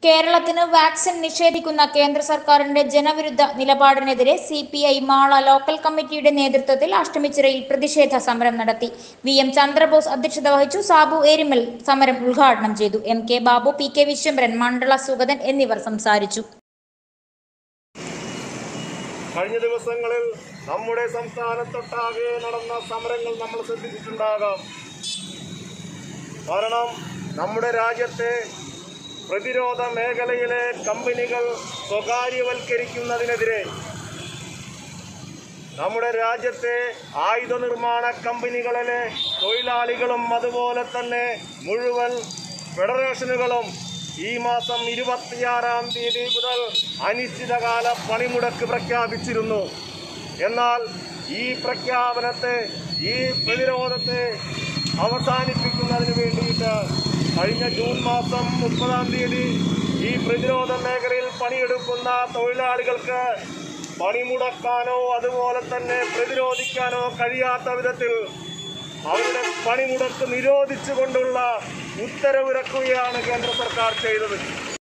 കേരളത്തിന് വാക്സിൻ നിഷേധിക്കുന്ന കേന്ദ്ര സർക്കാരിന്റെ ജനവിരുദ്ധ നിലപാടിനെതിരെ C P I Mala local കമ്മിറ്റിയുടെ നേതൃത്വത്തിൽ അഷ്ടമിച്ചിറയിൽ പ്രതിഷേധ സമരം നടത്തി വി എം ചന്ദ്രബോസ് അധ്യക്ഷത വഹിച്ചു സാബു ഏരിമൽ സമരം ഉദ്ഘാടനം ചെയ്തു M K Babu P K Viswambharan മണ്ഡല സുഗതൻ എന്നിവർ സംസാരിച്ചു കഴിഞ്ഞ ദിവസങ്ങളിൽ നമ്മുടെ സംസ്ഥാനത്തൊട്ടാകെ നടന്ന സമരങ്ങൾ നമ്മൾ ശ്രദ്ധിച്ചിട്ടുണ്ടാകാം കാരണം നമ്മുടെ രാജ്യത്തെ പ്രതിരോധ മേഖലയിലെ കമ്പനികൾ സ്വകാര്യവൽക്കരിക്കുന്നതിനെതിരെ നമ്മുടെ രാജ്യത്തെ ആയുധ നിർമ്മാണ കമ്പനികളിലെ തൊഴിലാളികളും അതുപോലെ തന്നെ മുഴുവൻ ഫെഡറേഷനുകളും ഈ മാസം ഇരുപത്തിയാറാം തീയതി മുതൽ അനിശ്ചിതകാല പണിമുടക്ക് പ്രഖ്യാപിച്ചിരുന്നു എന്നാൽ ഈ പ്രഖ്യാപനത്തെ ഈ പ്രതിരോധത്തെ അവസാനിപ്പിക്കുന്നതിന് വേണ്ടിയിട്ട് കഴിഞ്ഞ ജൂൺ മാസം മുപ്പതാം തീയതി ഈ പ്രതിരോധ മേഖലയിൽ പണിയെടുക്കുന്ന തൊഴിലാളികൾക്ക് പണിമുടക്കാനോ അതുപോലെ തന്നെ പ്രതിരോധിക്കാനോ കഴിയാത്ത വിധത്തിൽ അവരുടെ പണിമുടക്ക് നിരോധിച്ചുകൊണ്ടുള്ള ഉത്തരവിറക്കുകയാണ് കേന്ദ്ര സർക്കാർ ചെയ്തത്